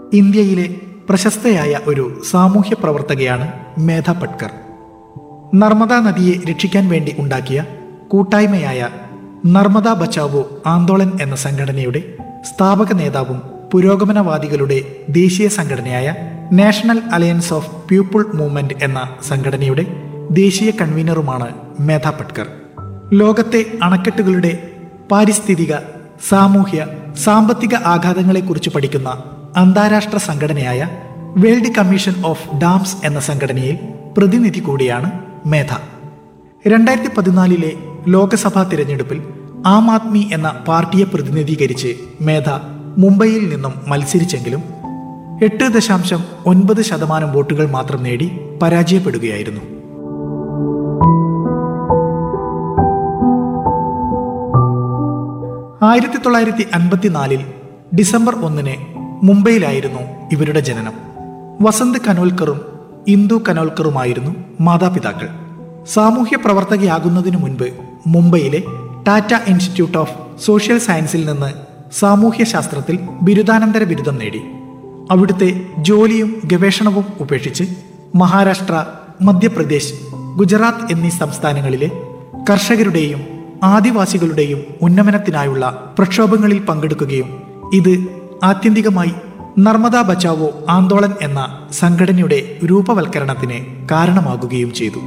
ഇന്ത്യയിലെ പ്രശസ്തയായ ഒരു സാമൂഹ്യ പ്രവർത്തകയാണ് മേധ പട്കർ നർമ്മദ നദിയെ രക്ഷിക്കാൻ വേണ്ടി ഉണ്ടാക്കിയ കൂട്ടായ്മയായ നർമ്മദ ബച്ചാവോ ആന്തോളൻ എന്ന സംഘടനയുടെ സ്ഥാപക നേതാവും പുരോഗമനവാദികളുടെ ദേശീയ സംഘടനയായ national alliance of people movement എന്ന സംഘടനയുടെ ദേശീയ കൺവീനറുമാണ് മേധ പട്കർ ലോകത്തെ അണക്കെട്ടുകളുടെ പാരിസ്ഥിതിക സാമൂഹ്യ സാമ്പത്തിക ആഘാതങ്ങളെക്കുറിച്ച് പഠിക്കുന്ന അന്താരാഷ്ട്ര സംഘടനയായ വേൾഡ് കമ്മീഷൻ ഓഫ് ഡാംസ് എന്ന സംഘടനയിൽ പ്രതിനിധി കൂടിയാണ് മേധ രണ്ടായിരത്തി പതിനാലിലെ ലോക്സഭാ തിരഞ്ഞെടുപ്പിൽ ആം ആദ്മി എന്ന പാർട്ടിയെ പ്രതിനിധീകരിച്ച് മേധ മുംബൈയിൽ നിന്നും മത്സരിച്ചെങ്കിലും എട്ട് ദശാംശം ഒൻപത് ശതമാനം വോട്ടുകൾ മാത്രം നേടി പരാജയപ്പെടുകയായിരുന്നു ആയിരത്തി തൊള്ളായിരത്തി അൻപത്തിനാലിൽ ഡിസംബർ ഒന്നിന് മുംബൈയിലായിരുന്നു ഇവരുടെ ജനനം വസന്ത് കനോൽക്കറും ഇന്ദു കനോൽക്കറുമായിരുന്നു മാതാപിതാക്കൾ സാമൂഹ്യ പ്രവർത്തകയാകുന്നതിനു മുൻപ് മുംബൈയിലെ ടാറ്റ ഇൻസ്റ്റിറ്റ്യൂട്ട് ഓഫ് സോഷ്യൽ സയൻസിൽ നിന്ന് സാമൂഹ്യ ശാസ്ത്രത്തിൽ ബിരുദാനന്തര ബിരുദം നേടി അവിടുത്തെ ജോലിയും ഗവേഷണവും ഉപേക്ഷിച്ച് മഹാരാഷ്ട്ര മധ്യപ്രദേശ് ഗുജറാത്ത് എന്നീ സംസ്ഥാനങ്ങളിലെ കർഷകരുടെയും ആദിവാസികളുടെയും ഉന്നമനത്തിനായുള്ള പ്രക്ഷോഭങ്ങളിൽ പങ്കെടുക്കുകയും ഇത് ആത്യന്തികമായി നർമ്മദ ബച്ചാവോ ആന്തോളൻ എന്ന സംഘടനയുടെ രൂപവൽക്കരണത്തിന് കാരണമാകുകയും ചെയ്തു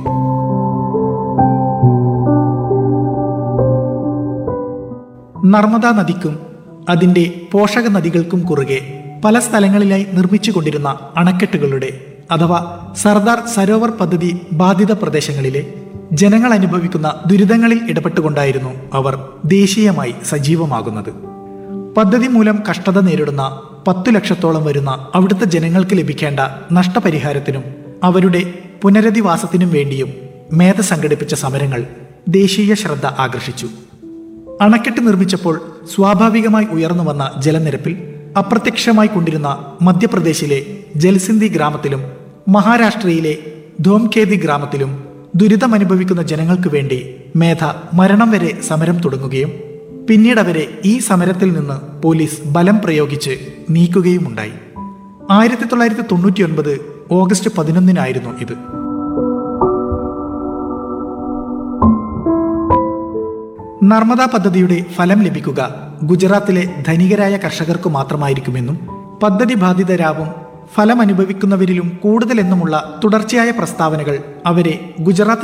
നർമ്മദ നദിക്കും അതിന്റെ പോഷക നദികൾക്കും കുറുകെ പല സ്ഥലങ്ങളിലായി നിർമ്മിച്ചുകൊണ്ടിരുന്ന അണക്കെട്ടുകളുടെ അഥവാ സർദാർ സരോവർ പദ്ധതി ബാധിത പ്രദേശങ്ങളിലെ ജനങ്ങൾ അനുഭവിക്കുന്ന ദുരിതങ്ങളിൽ ഇടപെട്ടുകൊണ്ടായിരുന്നു അവർ ദേശീയമായി സജീവമാകുന്നത് പദ്ധതി മൂലം കഷ്ടത നേരിടുന്ന പത്തു ലക്ഷത്തോളം വരുന്ന അവിടുത്തെ ജനങ്ങൾക്ക് ലഭിക്കേണ്ട നഷ്ടപരിഹാരത്തിനും അവരുടെ പുനരധിവാസത്തിനും വേണ്ടിയും മേധ സംഘടിപ്പിച്ച സമരങ്ങൾ ദേശീയ ശ്രദ്ധ ആകർഷിച്ചു അണക്കെട്ട് നിർമ്മിച്ചപ്പോൾ സ്വാഭാവികമായി ഉയർന്നു വന്ന ജലനിരപ്പിൽ അപ്രത്യക്ഷമായി കൊണ്ടിരുന്ന മധ്യപ്രദേശിലെ ജൽസിന്തി ഗ്രാമത്തിലും മഹാരാഷ്ട്രയിലെ ധോംഖേദി ഗ്രാമത്തിലും ദുരിതമനുഭവിക്കുന്ന ജനങ്ങൾക്ക് വേണ്ടി മേധ മരണം വരെ സമരം തുടങ്ങുകയും പിന്നീട് അവരെ ഈ സമരത്തിൽ നിന്ന് പോലീസ് ബലം പ്രയോഗിച്ച് നീക്കുകയുമുണ്ടായി ആയിരത്തി തൊള്ളായിരത്തി തൊണ്ണൂറ്റി ഒൻപത് ഓഗസ്റ്റ് പതിനൊന്നിനായിരുന്നു ഇത് നർമ്മദ പദ്ധതിയുടെ ഫലം ലഭിക്കുക ഗുജറാത്തിലെ ധനികരായ കർഷകർക്ക് മാത്രമായിരിക്കുമെന്നും പദ്ധതി ബാധിതരാവും ഫലം അനുഭവിക്കുന്നവരിലും കൂടുതലെന്നുമുള്ള തുടർച്ചയായ പ്രസ്താവനകൾ അവരെ ഗുജറാത്ത്